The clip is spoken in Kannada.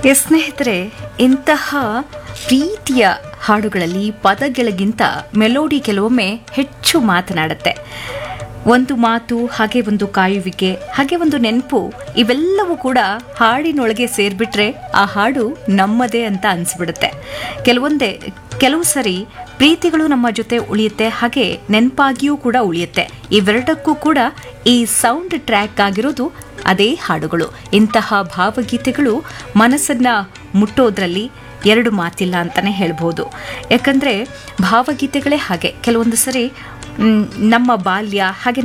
ಎಸ್ ಸ್ನೇಹಿತರೆ ಇಂತಹ ಪ್ರೀತಿಯ ಹಾಡುಗಳಲ್ಲಿ ಪದಗಳಿಗಿಂತ ಮೆಲೋಡಿ ಕೆಲವೊಮ್ಮೆ ಹೆಚ್ಚು ಮಾತನಾಡುತ್ತೆ ಒಂದು ಮಾತು ಹಾಗೆ ಒಂದು ಕಾಯುವಿಕೆ ಹಾಗೆ ಒಂದು ನೆನಪು ಇವೆಲ್ಲವೂ ಕೂಡ ಹಾಡಿನೊಳಗೆ ಸೇರ್ಬಿಟ್ರೆ ಆ ಹಾಡು ನಮ್ಮದೇ ಅಂತ ಅನ್ಸ್ಬಿಡುತ್ತೆ ಕೆಲವೊಂದೇ ಕೆಲವು ಸರಿ ಪ್ರೀತಿಗಳು ನಮ್ಮ ಜೊತೆ ಉಳಿಯುತ್ತೆ ಹಾಗೆ ನೆನಪಾಗಿಯೂ ಕೂಡ ಉಳಿಯುತ್ತೆ ಇವೆರಡಕ್ಕೂ ಕೂಡ ಈ ಸೌಂಡ್ ಟ್ರ್ಯಾಕ್ ಆಗಿರೋದು ಅದೇ ಹಾಡುಗಳು ಇಂತಹ ಭಾವಗೀತೆಗಳು ಮನಸ್ಸನ್ನ ಮುಟ್ಟೋದ್ರಲ್ಲಿ ಎರಡು ಮಾತಿಲ್ಲ ಅಂತಾನೆ ಹೇಳ್ಬೋದು ಯಾಕಂದ್ರೆ ಭಾವಗೀತೆಗಳೇ ಹಾಗೆ ಕೆಲವೊಂದು ಸರಿ ಮ್, ನಮ್ಮ ಬಾಲ್ಯ ಹಾಗೆ